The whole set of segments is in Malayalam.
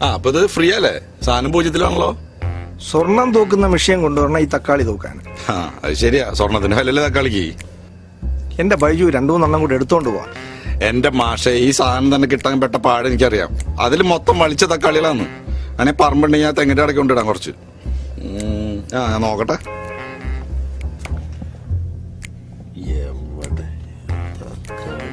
ആ അപ്പൊ ഇത് ഫ്രീ അല്ലേ സാധനം പൂജ്യത്തിലാണല്ലോ സ്വർണം തൂക്കുന്ന വിഷയം കൊണ്ടുവരണം ഈ തക്കാളി തൂക്കാൻ ആ അത് ശരിയാ സ്വർണത്തിന് വിലല്ലേ തക്കാളിക്ക് എന്റെ ബൈജു രണ്ടു മൂന്നെണ്ണം കൂടി എടുത്തോണ്ട് പോവാ എന്റെ മാഷെ ഈ സാധനം തന്നെ കിട്ടാൻ പെട്ട പാട് എനിക്കറിയാം അതിൽ മൊത്തം വളിച്ച തക്കാളികളാണ് അങ്ങനെ പറമ്പുണ്ടെങ്കിൽ ഞാൻ തെങ്ങിന്റെ ഇടയ്ക്ക് കൊണ്ടിടാം കുറച്ച് ഉം, ആ ഞാൻ നോക്കട്ടെ എവിടെ തക്കാളി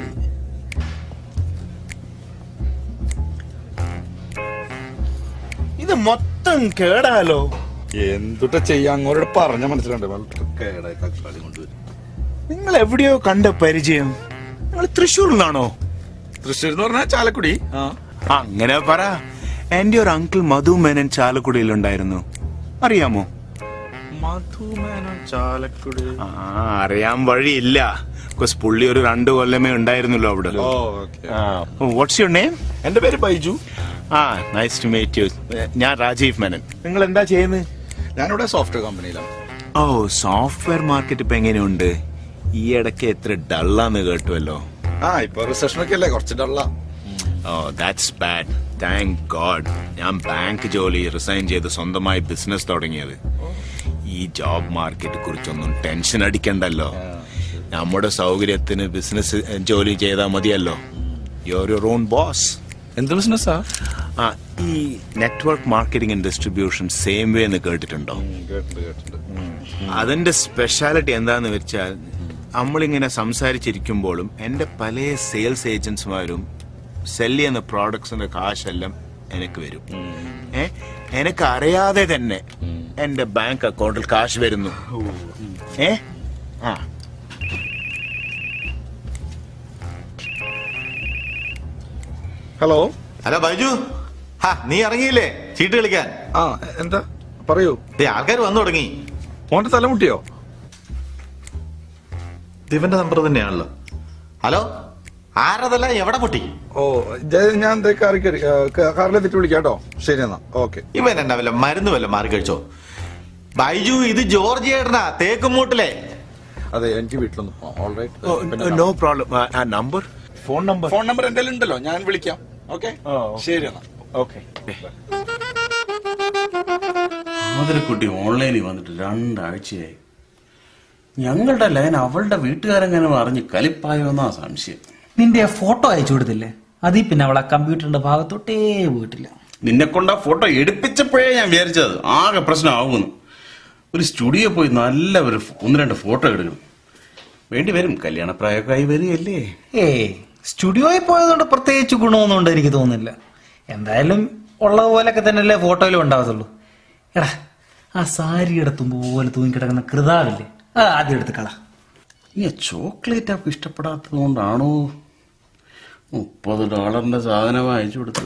ഇത് മൊത്തം കേടാലോ എന്തുട്ട ചെയ്യാ അങ്ങോട്ട് പറഞ്ഞ മനസ്സിലുണ്ട് വളരെ കേടായി തക്കാളി കൊണ്ടുവരും നിങ്ങൾ എവിടെയോ കണ്ട പരിചയം നിങ്ങൾ തൃശ്ശൂരിലാണോ തൃശ്ശൂർ എന്ന് പറഞ്ഞാൽ ചാലക്കുടി ആ അങ്ങനെ പറ എന്റെ ഒരു അങ്കിൾ മധു മേനൻ ചാലക്കുടിയിലുണ്ടായിരുന്നു അറിയാമോ മധുമേനോൻ ചാലക്കുടി ആ അറിയാൻ വഴിയില്ല ബിക്കോസ് പുള്ളി ഒരു രണ്ടു കൊല്ലമേ ഉണ്ടായിരുന്നല്ലോ അവിടെ ഓ ഓക്കെ വാട്ട്സ് യുവർ നെയിം എന്റെ പേര് ബൈജു ആ നൈസ് ടു മീറ്റ് യു ഞാൻ രാജീവ് മേനൻ നിങ്ങൾ എന്താ ചെയ്യുന്നത് ഞാനിവിടെ സോഫ്റ്റ്വെയർ കമ്പനിയിലാണ് ഓ സോഫ്റ്റ്വെയർ മാർക്കറ്റ് ഇപ്പൊ എങ്ങനെയുണ്ട് ഈ ഇടയ്ക്ക് എത്ര ഡള്ളാന്ന് കേട്ടുവല്ലോ ആ ഇപ്പൊ റിസപ്ഷൻ ഒക്കെ അല്ലേ കുറച്ച് ഡള്ള ഓ ദാറ്റ്സ് ബാഡ് താങ്ക് ഗോഡ് ഞാൻ ബാങ്ക് ജോലി റിസൈൻ ചെയ്ത് സ്വന്തമായി ബിസിനസ് തുടങ്ങിയത് ഈ ജോബ് മാർക്കറ്റ് കുറിച്ചൊന്നും ടെൻഷൻ അടിക്കണ്ടല്ലോ നമ്മുടെ സൗകര്യത്തിന് ബിസിനസ് ജോലി ചെയ്താൽ മതിയല്ലോ യുവർ യുവർ ഓൺ ബോസ് എന്ത് ബിസിനസ്സാ ആ ഈ network marketing and distribution same way എന്ന് കേട്ടിട്ടുണ്ടോ കേട്ടിട്ടുണ്ട് കേട്ടിട്ടുണ്ട് അതിന്റെ സ്പെഷ്യാലിറ്റി എന്താന്ന് വെച്ചാൽ നമ്മളിങ്ങനെ സംസാരിച്ചിരിക്കുമ്പോഴും എന്റെ പല സെയിൽസ് ഏജന്റ്സ്മാരും സെല് ചെയ്യുന്ന പ്രോഡക്ട്സിന്റെ കാശെല്ലാം എനിക്ക് വരും ഏ എനിക്ക് അറിയാതെ തന്നെ എന്റെ ബാങ്ക് അക്കൗണ്ടിൽ കാശ് വരുന്നു ഏ ആ ഹലോ ഹലോ ബൈജു ഹാ നീ ഇറങ്ങിയില്ലേ ചീട്ട് കളിക്കാൻ ആ എന്താ പറയൂ ദേ ആൾക്കാർ വന്നു തുടങ്ങി മോന്റെ തലമുട്ടിയോ ഇത് ഇവന്റെ നമ്പർ തന്നെയാണല്ലോ ഹലോ ആരതല്ല എവിടെ പൊട്ടി ഓ ഇത് ഞാൻ ദേ കാറി കയറി ആ, ക- കാറിലെത്തിട്ട് വിളിക്കാം കേട്ടോ ശരി എന്നാ ഓക്കെ ഇവൻ എന്നാ വല്ല മരുന്ന് വല്ല മാറി കഴിച്ചോ ബൈജു ഇത് ജോർജ് ഏട്ടനാ തേക്കുമൂട്ടിലെ അതെ എനിക്ക് വീട്ടിലൊന്ന് ഓൾറൈറ്റ് നോ പ്രോബ്ലം ആ number phone number phone number എന്റെ ഉണ്ടല്ലോ ഞാൻ വിളിക്കാം ഓക്കെ ഓ, ശരി എന്നാ ഓക്കെ ആതിരക്കുട്ടി ഓൺലൈനിൽ വന്നിട്ട് രണ്ടാഴ്ചയായി ഞങ്ങളുടെ ലൈൻ അവളുടെ വീട്ടുകാരെങ്ങനെ അറിഞ്ഞ് കലിപ്പായോ എന്നാ സംശയം നിന്റെ ആ ഫോട്ടോ അയച്ചു കൊടുത്തില്ലേ അതീ പിന്നെ അവളെ കമ്പ്യൂട്ടറിന്റെ ഭാഗത്തോട്ടേ പോയിട്ടില്ല നിന്നെ കൊണ്ട് ആ ഫോട്ടോ എടുപ്പിച്ചപ്പോഴേ ഞാൻ വിചാരിച്ചത് ആകെ പ്രശ്നമാകുന്നു ഒരു സ്റ്റുഡിയോ പോയി നല്ല ഒരു ഒന്ന് രണ്ട് ഫോട്ടോ എടുക്കണം വേണ്ടി വരും കല്യാണപ്രായമൊക്കെ ആയി വരികയല്ലേ ഏയ് സ്റ്റുഡിയോയിൽ പോയതുകൊണ്ട് പ്രത്യേകിച്ച് ഗുണമൊന്നും ഉണ്ട് എനിക്ക് തോന്നുന്നില്ല എന്തായാലും ഉള്ളതുപോലൊക്കെ തന്നെയല്ലേ ഫോട്ടോയിലും ഉണ്ടാവത്തുള്ളൂ എടാ ആ സാരിയുടെ തുമ്പ് പോലെ തൂങ്ങിക്കിടക്കുന്ന കൃതാവില്ലേ അത് ആദ്യം എടുത്ത് കള ഈ ചോക്ലേറ്റ് അവർക്ക് ഇഷ്ടപ്പെടാത്തത് കൊണ്ടാണോ മുപ്പത് ഡോളറിന്റെ സാധനം അയച്ചു കൊടുത്തത്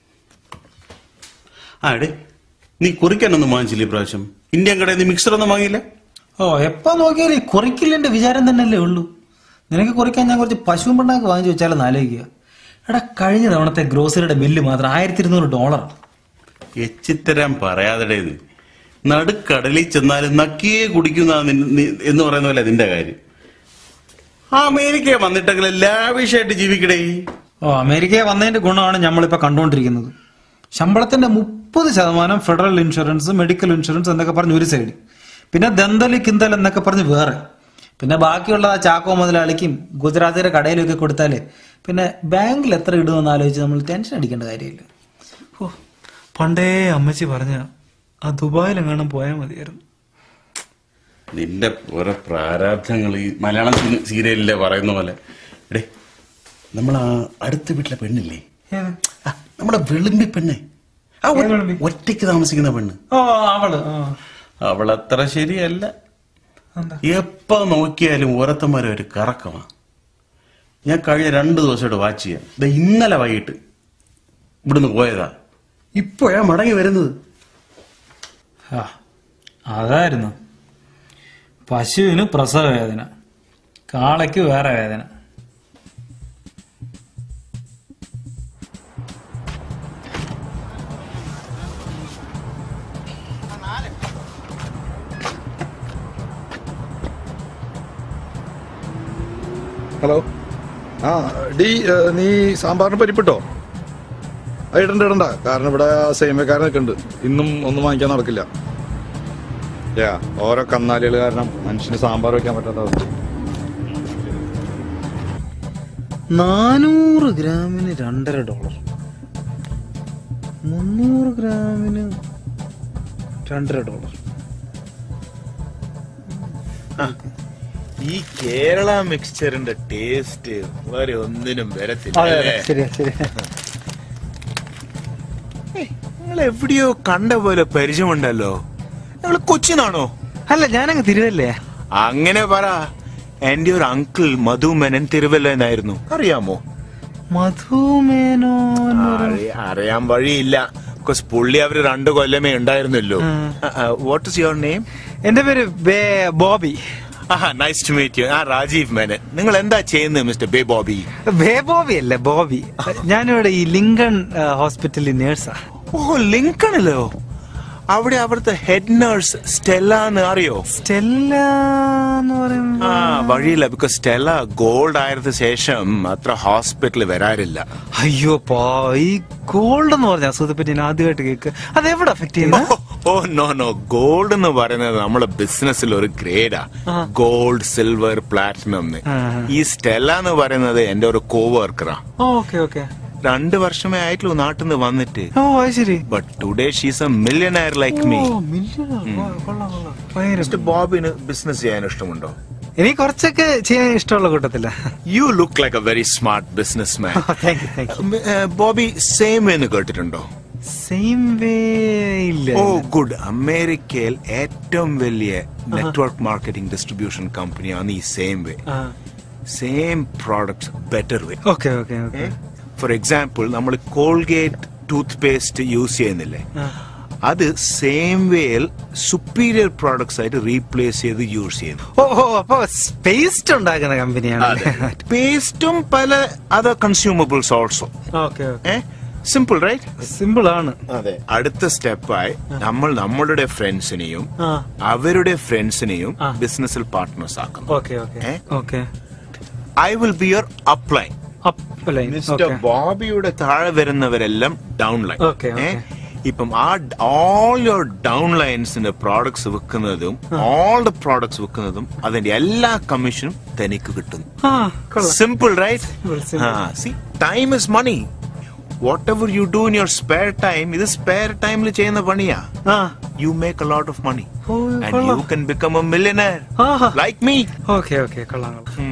ആ എടേ നീ കുറിക്കാനൊന്നും വാങ്ങിച്ചില്ലേ ഈ പ്രാവശ്യം ഇന്ത്യൻ കടയിൽ നീ മിക്സർ ഒന്നും വാങ്ങിയില്ല ഓ എപ്പോ നോക്കിയാലും ഈ കുറിക്കില്ലെന്റെ വിചാരം തന്നെയല്ലേ ഉള്ളൂ നിനക്ക് കുറിക്കാൻ ഞാൻ കുറച്ച് പശുവും പിണ്ണാക്ക് വാങ്ങിച്ചു വെച്ചാലും ആലോചിക്കുക എടാ കഴിഞ്ഞ തവണത്തെ ഗ്രോസറിയുടെ ബില്ല് മാത്രം ആയിരത്തി ഇരുന്നൂറ് ഡോളറാണ് എച്ചിത്തരാൻ പറയാതെ ഇത് നടുക്കടലിൽ ചെന്നാലും നക്കിയേ കുടിക്കുന്ന എന്ന് പറയുന്ന പോലെ നിന്റെ കാര്യം ആ അമേരിക്ക വന്നിട്ടെങ്കിൽ ലാവിഷായിട്ട് ജീവിക്കടേ ഓ അമേരിക്കയിൽ വന്നതിന്റെ ഗുണമാണ് നമ്മളിപ്പോ കണ്ടുകൊണ്ടിരിക്കുന്നത് ശമ്പളത്തിന്റെ മുപ്പത് ശതമാനം ഫെഡറൽ ഇൻഷുറൻസ് മെഡിക്കൽ ഇൻഷുറൻസ് എന്നൊക്കെ പറഞ്ഞ് ഒരു സൈഡ് പിന്നെ ദന്തലി കിന്തൽ എന്നൊക്കെ പറഞ്ഞ് വേറെ പിന്നെ ബാക്കിയുള്ള ആ ചാക്കോ മുതലാളിക്കും ഗുജറാത്തിലെ കടയിലൊക്കെ കൊടുത്താലേ പിന്നെ ബാങ്കിൽ എത്ര ഇടുമെന്ന് ആലോചിച്ച് നമ്മൾ ടെൻഷൻ അടിക്കേണ്ട കാര്യമില്ല ഓ പണ്ടേ അമ്മച്ചി പറഞ്ഞ ആ ദുബായിലെങ്ങാനും പോയാൽ മതിയായിരുന്നു നിന്റെ ഓരോ പ്രാരാബ്ധങ്ങൾ ഈ മലയാളം സീ- സീരിയലിലെ പറയുന്ന പോലെ എടേ നമ്മൾ ആ അടുത്ത വീട്ടിലെ പെണ്ണില്ലേ ആ, നമ്മുടെ വെളുമ്പി പെണ്ണ് ആ ഒ- ഏത് വെളുമ്പി? ഒറ്റയ്ക്ക് താമസിക്കുന്ന പെണ്ണ് ഓ അവള് ആ. അവളത്ര ശരിയല്ല എന്താ എപ്പോ നോക്കിയാലും ഓരത്തന്മാരെ ഒരു കറക്കമാ ഞാൻ കഴിഞ്ഞ രണ്ടു ദിവസമായിട്ട് വാച്ച് ചെയ്യാം ദേ ഇന്നലെ വൈകിട്ട് ഇവിടുന്ന് പോയതാ ഇപ്പോഴാ മടങ്ങി വരുന്നത് ആ, അതായിരുന്നു പശുവിന് പ്രസവ വേദന കാളയ്ക്ക് വേറെ വേദന ഹലോ ആ ഡി ഏ, നീ സാമ്പാറിന് പരിപ്പിട്ടോ ആ, ഇടണ്ട ഇടണ്ട കാരണം ഇവിടെ സേമിയക്കാരനൊക്കെ ഉണ്ട് ഇന്നും ഒന്നും വാങ്ങിക്കാൻ നടക്കില്ല യാ ഓരോ കന്നാലികൾ കാരണം മനുഷ്യന് സാമ്പാർ വെക്കാൻ പറ്റാത്ത അവസ്ഥ നാനൂറ് ഗ്രാമിന് രണ്ടര ഡോളർ മുന്നൂറ് ഗ്രാമിന് രണ്ടര ഡോളർ ഈ കേരള മിക്സ്ചറിന്റെ ടേസ്റ്റ് വേറെ ഒന്നിനും വരത്തില്ല അല്ലേ? ശരിയാ ശരിയാ നിങ്ങൾ എവിടെയോ കണ്ട പോലെ പരിചയമുണ്ടല്ലോ നിങ്ങൾ കൊച്ചിന്നാണോ അല്ല ഞാനങ്ങ് തിരുവല്ലേ അങ്ങനെ പറ എന്റെ ഒരു അങ്കിൾ മധുമേനൻ തിരുവല്ലെന്നായിരുന്നു അറിയാമോ മധുമേനോ അറി- അറിയാൻ വഴിയില്ല ബിക്കോസ് പുള്ളി അവര് രണ്ടു കൊല്ലമേ ഉണ്ടായിരുന്നല്ലോ വാട്ട് ഇസ് യുവർ നെയിം എന്റെ പേര് ബേ- Bobby nice to meet you ആ രാജീവ് മേനൻ നിങ്ങൾ എന്താ ചെയ്യുന്നത് മിസ്റ്റർ ബേ ബോബി ബേ ബോബി അല്ലേ ബോബി ഞാനിവിടെ ഈ ലിങ്കൺ ആ, ഹോസ്പിറ്റലിൽ നേഴ്സാ ഓ ലിങ്കണിലോ അവിടെ അവിടുത്തെ ഹെഡ് നേഴ്സ് സ്റ്റെല്ല എന്ന് അറിയോ സ്റ്റെല്ല എന്ന് പറയുന്നത് ആ വഴിയില്ല ബിക്കോസ് സ്റ്റെല്ല ഗോൾഡ് ആയതിനു ശേഷം അത്ര ഹോസ്പിറ്റലിൽ വരാറില്ല അയ്യോ പാ ഈ ഗോൾഡ് എന്ന് പറഞ്ഞ അസുഖത്തെ പറ്റി ഞാൻ ആദ്യമായിട്ട് കേക്ക് അത് എവിടെ അഫക്ട് ചെയ്യുന്നത് ഓ നോ നോ ഗോൾഡ് എന്ന് പറയുന്നത് നമ്മുടെ ബിസിനസ്സിൽ ഒരു ഗ്രേഡാ ഗോൾഡ് സിൽവർ പ്ലാറ്റിനം ആ. ഈ സ്റ്റെല്ല എന്ന് പറയുന്നത് എന്റെ ഒരു കോവർക്കറാ ഓക്കെ ഓക്കെ രണ്ട് വർഷമേ ആയിട്ടുള്ളൂ നാട്ടിൽ നിന്ന് വന്നിട്ട് ഓ അത് ശരി but today she's a millionaire like me ഓ, മില്യണോ? കൊള്ളാം, കൊള്ളാം, കൊള്ളാം. ഭയങ്കര. മിസ്റ്റർ ബോബിന് ബിസിനസ് ചെയ്യാൻ ഇഷ്ടമുണ്ടോ എനിക്ക് കുറച്ചൊക്കെ ചെയ്യാൻ ഇഷ്ടമുള്ള കൂട്ടത്തില്ല you look like a very smart business man thank you thank you Bobby same എന്ന് കേട്ടിട്ടുണ്ടോ സെയിം വേ ഇല്ല ഓ ഗുഡ് അമേരിക്കയിൽ ഏറ്റവും വലിയ നെറ്റ്വർക്ക് മാർക്കറ്റിംഗ് ഡിസ്ട്രിബ്യൂഷൻ കമ്പനിയാണ് ഈ same way same products better way okay okay okay for example നമ്മൾ കോൾഗേറ്റ് ടൂത്ത് പേസ്റ്റ് യൂസ് ചെയ്യുന്നില്ലേ അത് സെയിം വേയിൽ സുപ്പീരിയർ പ്രോഡക്ട്സ് ആയിട്ട് റീപ്ലേസ് ചെയ്ത് യൂസ് ചെയ്യുന്നു ഓ ഓ അപ്പൊ പേസ്റ്റ് ഉണ്ടാക്കുന്ന കമ്പനിയാണ് പേസ്റ്റും പല other consumables also okay okay simple right simple ആണ് അതെ അടുത്ത സ്റ്റെപ്പായി നമ്മൾ നമ്മളുടെ ഫ്രണ്ട്സിനെയും ആ അവരുടെ ഫ്രണ്ട്സിനെയും ആ. ബിസിനസ്സിൽ പാർട്ട്നേഴ്സ് ആക്കുന്നു ഓക്കെ ഓക്കെ ഏ? Okay I will be your upline up line mister ബോബിയുടെ താഴെ വരുന്നവരെല്ലാം ഡൗൺ ലൈൻ Okay, okay. ഇപ്പം ആ ഓൾ യുവർ ഡൗൺ ലൈൻസിന്റെ പ്രോഡക്ട്സ് വിൽക്കുന്നതും ഓൾ ദ പ്രോഡക്ട്സ് വിൽക്കുന്നതും അതിന്റെ എല്ലാ കമ്മീഷനും തനിക്ക് കിട്ടുന്നു ആ കൊള്ളാം simple right Simple, simple. See time is money whatever you do in your spare time ഇത് സ്പെയർ ടൈമിൽ ചെയ്യുന്ന പണിയാ ആ you make a lot of money oh, and you കൊള്ളാം. കൻ ബിക്കം എ മില്യനർ ആഹാ. ലൈക്ക് മീ ഓക്കെ ഓക്കെ കൊള്ളാം കൊള്ളാം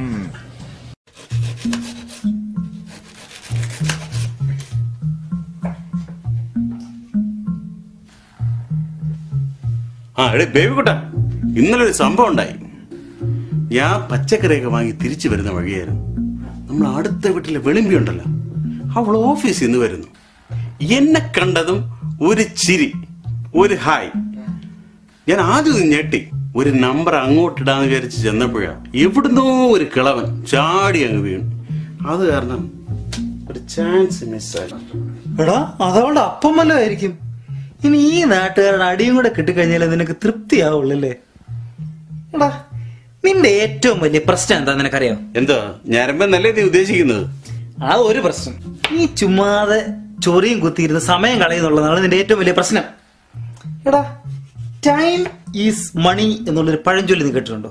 ആ എടേ ബേബിക്കുട്ട ഇന്നലെ ഒരു സംഭവം ഉണ്ടായി ഞാൻ പച്ചക്കറിയൊക്കെ വാങ്ങി തിരിച്ചു വരുന്ന വഴിയായിരുന്നു നമ്മൾ അടുത്ത വീട്ടിലെ വെളിമ്പി ഉണ്ടല്ലോ അവൾ ഓഫീസിൽ നിന്ന് വരുന്നു എന്നെ കണ്ടതും ഒരു ചിരി ഒരു ഹായ് ഞാൻ ആദ്യം ഒന്ന് ഞെട്ടി ഒരു നമ്പർ അങ്ങോട്ടിടാന്ന് വിചാരിച്ച് ചെന്നപ്പോഴാ എവിടുന്നോ ഒരു കിളവൻ ചാടി അങ്ങ് വീണു അത് കാരണം ഒരു ചാൻസ് മിസ്സായി എടാ അതവളുടെ അപ്പം വല്ലതായിരിക്കും ഇനി ഈ നാട്ടുകാരുടെ അടിയും കൂടെ കിട്ടിക്കഴിഞ്ഞാൽ നിനക്ക് തൃപ്തിയാവുള്ളല്ലേ എടാ നിന്റെ ഏറ്റവും വലിയ പ്രശ്നം എന്താ നിനക്കറിയാം എന്താ ഞരമ്പെന്നല്ലേ നീ ഉദ്ദേശിക്കുന്നത് ആ ഒരു പ്രശ്നം ഈ ചുമ്മാതെ ചൊറിയും കുത്തിയിരുന്ന് സമയം കളയുന്നുള്ളതാണ് നിന്റെ ഏറ്റവും വലിയ പ്രശ്നം എടാ ടൈം ഈസ് മണി എന്നുള്ളൊരു പഴഞ്ചൊല്ലി നീ കേട്ടിട്ടുണ്ടോ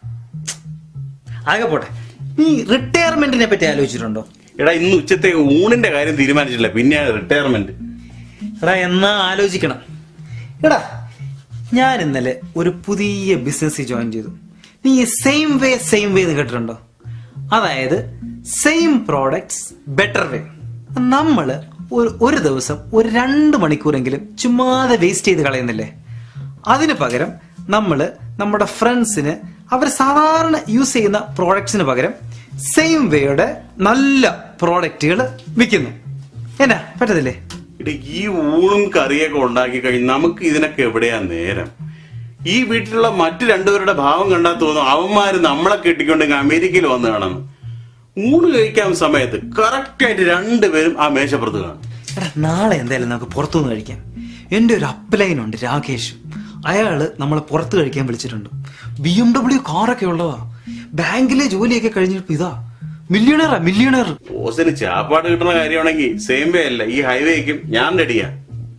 ആകെ പോട്ടെ നീ റിട്ടയർമെന്റിനെ പറ്റി ആലോചിച്ചിട്ടുണ്ടോ എടാ ഇന്ന് ഉച്ചത്തേക്ക് ഊണിന്റെ കാര്യം തീരുമാനിച്ചില്ല പിന്നെയാണ് റിട്ടയർമെന്റ് എടാ എന്നാ ആലോചിക്കണം എടാ ഞാൻ ഇന്നലെ ഒരു പുതിയ ബിസിനസ് ജോയിൻ ചെയ്തു നീ സെയിം വേ സെയിം വേ എന്ന് കേട്ടിട്ടുണ്ടോ അതായത് സെയിം പ്രോഡക്ട്സ് ബെറ്റർ വേ നമ്മള് ഒരു ഒരു ദിവസം ഒരു രണ്ട് മണിക്കൂറെങ്കിലും ചുമ്മാതെ വേസ്റ്റ് ചെയ്ത് കളയുന്നില്ലേ അതിന് പകരം നമ്മള് നമ്മുടെ ഫ്രണ്ട്സിന് അവർ സാധാരണ യൂസ് ചെയ്യുന്ന പ്രോഡക്ട്സിന് പകരം സെയിം വേയുടെ നല്ല പ്രോഡക്റ്റുകൾ വിൽക്കുന്നു എന്നാ പറ്റത്തില്ലേ എടാ ഈ ഊണും കറിയൊക്കെ ഉണ്ടാക്കി കഴിഞ്ഞ് നമുക്ക് ഇതിനൊക്കെ എവിടെയാ നേരം ഈ വീട്ടിലുള്ള മറ്റു രണ്ടുപേരുടെ ഭാവം കണ്ടാൽ തോന്നും അവന്മാര് നമ്മളെ കെട്ടിക്കൊണ്ടെങ്കിൽ അമേരിക്കയിൽ വന്ന് കാണണം ഊണ് കഴിക്കാൻ സമയത്ത് കറക്റ്റ് ആയിട്ട് രണ്ടുപേരും ആ മേശപ്പുറത്ത് കാണും എടാ നാളെ എന്തായാലും നമുക്ക് പുറത്തുനിന്ന് കഴിക്കാം എൻ്റെ ഒരു അപ്ലൈൻ ഉണ്ട് രാകേഷ് അയാള് നമ്മളെ പുറത്ത് കഴിക്കാൻ വിളിച്ചിട്ടുണ്ട് ബി എം ഡബ്ല്യു കാറൊക്കെ ഉള്ളതാ ബാങ്കിലെ ജോലിയൊക്കെ കഴിഞ്ഞിട്ട് ഇതാ മില്യണറാ മില്യണർ ബോസിന് ചാപ്പാട് കിട്ടുന്ന കാര്യമാണെങ്കിൽ സെയിം വേ അല്ല ഈ ഹൈവേക്കും ഞാൻ റെഡിയാ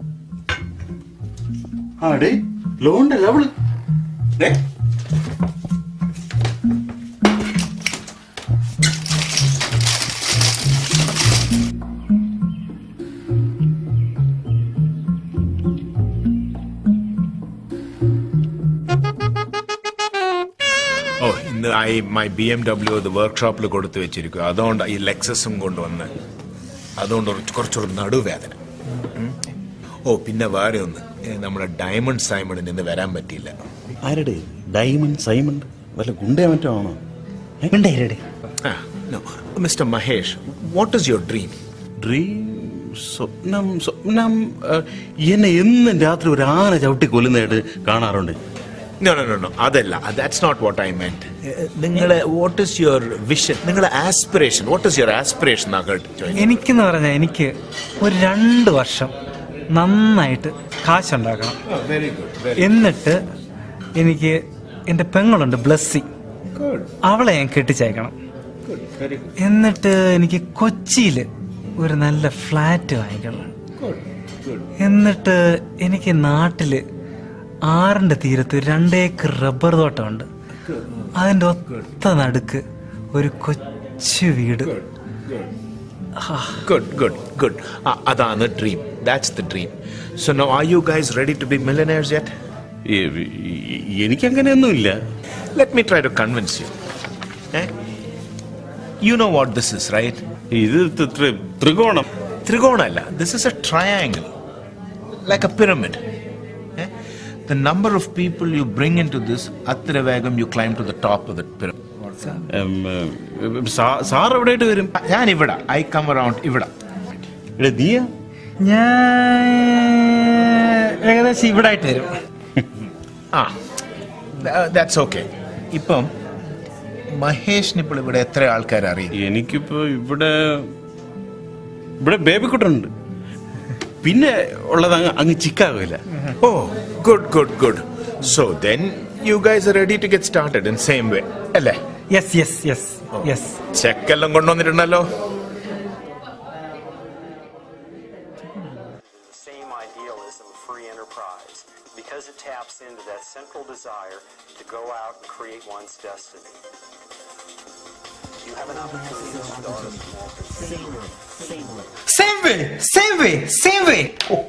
ആ ഡേ ലോണ്ടല്ല അവള് ദേ. ഓ ഇന്ന് I my B M W അത് വർക്ക്ഷോപ്പിൽ കൊടുത്തു വെച്ചിരിക്കും അതുകൊണ്ട് ഈ ലെക്സസും കൊണ്ടുവന്ന് അതുകൊണ്ട് കുറച്ച് കുറച്ചൊരു നടുവേദന ഉം. ഓ പിന്നെ വേറെ ഒന്ന് ഏ, നമ്മുടെ ഡയമണ്ട് സൈമണിന് ഇന്ന് വരാൻ പറ്റിയില്ല ആരുടെ ഡയമണ്ട് സൈമണ്ട് വല്ല ഗുണ്ടയോ മറ്റോ ആണോ ആ no mister Mahesh what is your dream dream സ്വപ്നം സ്വപ്നം ആ, എന്നെ എന്നും രാത്രി ഒരു ആന ചവിട്ടി കൊല്ലുന്നതായിട്ട് കാണാറുണ്ട് നോ നോ നോ നോ അതല്ല that's not what I meant നിങ്ങളെ വാട്ട് ഇസ് യുവർ വിഷൻ നിങ്ങളെ aspiration what is your aspiration എനിക്കെന്ന് പറഞ്ഞാൽ എനിക്ക് ഒരു രണ്ട് വർഷം നന്നായിട്ട് കാശുണ്ടാക്കണം വെരി ഗുഡ് എന്നിട്ട് എനിക്ക് എൻ്റെ പെങ്ങളുണ്ട് ബ്ലസ്സി അവളെ ഞാൻ കെട്ടിച്ചയക്കണം എന്നിട്ട് എനിക്ക് കൊച്ചിയിൽ ഒരു നല്ല ഫ്ലാറ്റ് വാങ്ങിക്കണം എന്നിട്ട് എനിക്ക് നാട്ടില് ആറിന്റെ തീരത്ത് രണ്ടേക്കർ റബ്ബർ തോട്ടമുണ്ട് അതിന്റെ ഒത്ത നടുക്ക് ഒരു കൊച്ചു വീട് ഗുഡ് ഗുഡ് ഗുഡ് അതാണ് dream that's the dream so no are you guys ready to be millionaires yet എനിക്കങ്ങനെയൊന്നുമില്ല Let me try to convince you. Eh? You know what this is, right? ഇത് ത്രി- ത്രി- ത്രികോണം Trigonala. This is a triangle, like a pyramid. Eh? The number of people you bring into this, Athiravagam, you climb to the top of the pyramid. ഉം, ഉം, സാ- സാർ എവിടെയായിട്ട് വരും ഞാൻ ഇവിടെ ഐ കം അറൌണ്ട് ഇവിടെ ഇവിടെ നീയാ ഞാൻ ഏകദേശം ഇവിടെ ആയിട്ട് വരും ആ ദാറ്റ്സ് ഓക്കെ ഇപ്പം മഹേഷിന് ഇപ്പോൾ ഇവിടെ എത്ര ആൾക്കാർ അറിയും എനിക്കിപ്പോ ഇവിടെ ഇവിടെ ബേബിക്കുട്ടുണ്ട് പിന്നെ ഉള്ളത് അങ്ങ് അങ്ങ് ചിക്കാഗോയില്ല oh good good good so then you guys ready to get started in same way അല്ലേ യെസ് യെസ് യെസ് യെസ് ചെക്കെല്ലാം കൊണ്ടുവന്നിട്ടുണ്ടല്ലോ the same idealism of free enterprise because it taps into that central desire to go out and create one's destiny. You have an opportunity to start a small business. Same way same way same way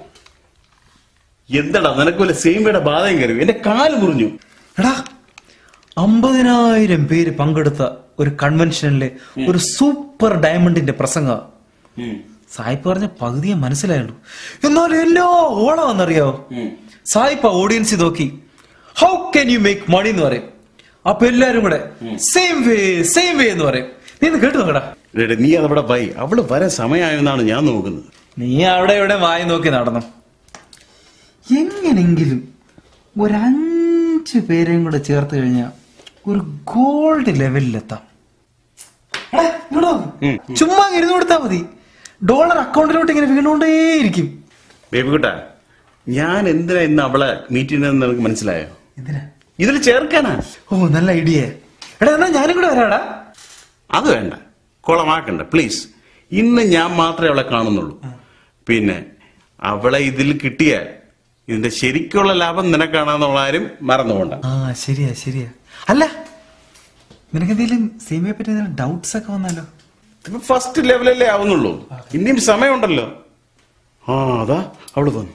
എന്താടാ നിനക്ക് വല്ല സെയിമയുടെ ബാധയും കയറി എന്റെ കാല് മുറിഞ്ഞു എടാ അമ്പതിനായിരം പേര് പങ്കെടുത്ത ഒരു കൺവെൻഷനിലെ ഒരു സൂപ്പർ ഡയമണ്ടിന്റെ പ്രസംഗ സായിപ്പ് പറഞ്ഞ പകുതിയെ മനസ്സിലായുള്ളൂ എന്നാൽ എല്ലാ ഓളം എന്നറിയാവോ സായിപ്പ് ആ ഓഡിയൻസ് നോക്കി how can you make money എന്ന് പറയും അപ്പൊ എല്ലാരും കൂടെ സെയിം വേ സെയിം വേ എന്ന് പറയും നീ ഒന്ന് കേട്ടു നോക്കടാ എടാ, നീ അതവിടെ പോയി അവള് വരാൻ സമയമായെന്നാണ് ഞാൻ നോക്കുന്നത് നീ അവിടെ ഇവിടെ വായി നോക്കി നടന്നു എങ്ങനെങ്കിലും ഒരു അഞ്ച് പേരെയും കൂടെ ചേർത്ത് കഴിഞ്ഞാൽ ഒരു ഗോൾഡ് ലെവലിലെത്താം എടാ, ഇങ്ങോട്ട് നോക്ക്. ചുമ്മാ അങ്ങ് ഇരുന്ന് കൊടുത്താ മതി ഡോളർ അക്കൗണ്ടിലോട്ട് ഇങ്ങനെ വീണുകൊണ്ടേയിരിക്കും ബേബിക്കുട്ടാ ഞാൻ എന്തിനാ ഇന്ന് അവളെ മീറ്റ് ചെയ്യുന്നതെന്ന് നിനക്ക് മനസ്സിലായോ എന്തിനാ ഇതിൽ ചേർക്കാനാ ഓ നല്ല ഐഡിയ എടാ എന്നാ ഞാനും കൂടെ വരാടാ അത് വേണ്ട കുളമാക്കണ്ട പ്ലീസ് ഇന്ന് ഞാൻ മാത്രമേ അവളെ കാണുന്നുള്ളൂ പിന്നെ അവളെ ഇതിൽ കിട്ടിയ ഇതിന്റെ ശരിക്കുള്ള ലാഭം നിനക്കാണെന്നുള്ള ആരും മറന്നുകൊണ്ട ആ ശരിയാ ശരിയാ അല്ല നിനക്ക് എന്തെങ്കിലും സീമയെ പറ്റി എന്തെങ്കിലും ഡൗട്ട്സ് ഒക്കെ വന്നാലോ ഫസ്റ്റ് ലെവലല്ലേ ആവുന്നുള്ളൂ ഇനിയും സമയമുണ്ടല്ലോ ആ അതാ അവള് വന്നു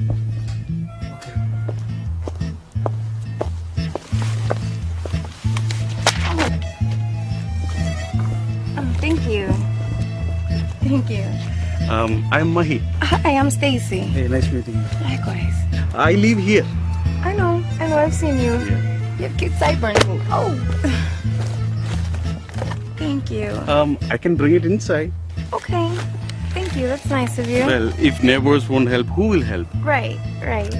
Oh, thank you. Thank you. I am Mahi Hi, I'm Stacy. Nice meeting Likewise. I live here I know. I know. I've seen you. You have cute sideburns. Oh. Thank you. I can bring it inside Okay. Thank you. That's nice of you. Well if neighbours won't help who will help Right. Right.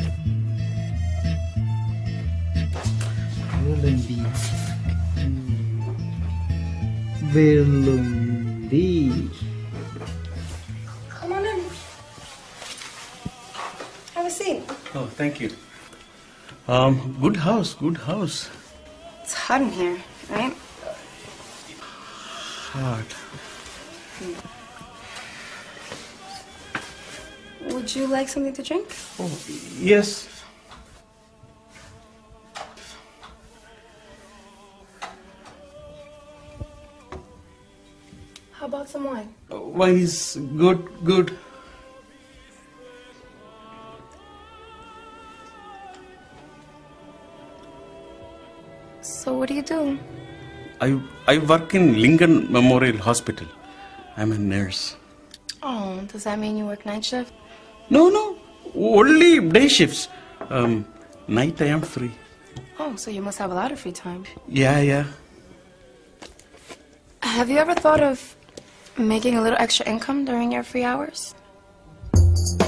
Come on in. Have a seat. Oh thank you good house good house It's hot in here, right? hard. Would you like something to drink? Oh, yes. How about some wine? Wine is good, good. So what do you do? I I work in Lincoln Memorial Hospital. I'm a nurse. Oh, does that mean you work night shift? No, no, only day shifts. Um, night I am free. Oh, so you must have a lot of free time. Yeah, yeah. Have you ever thought of making a little extra income during your free hours?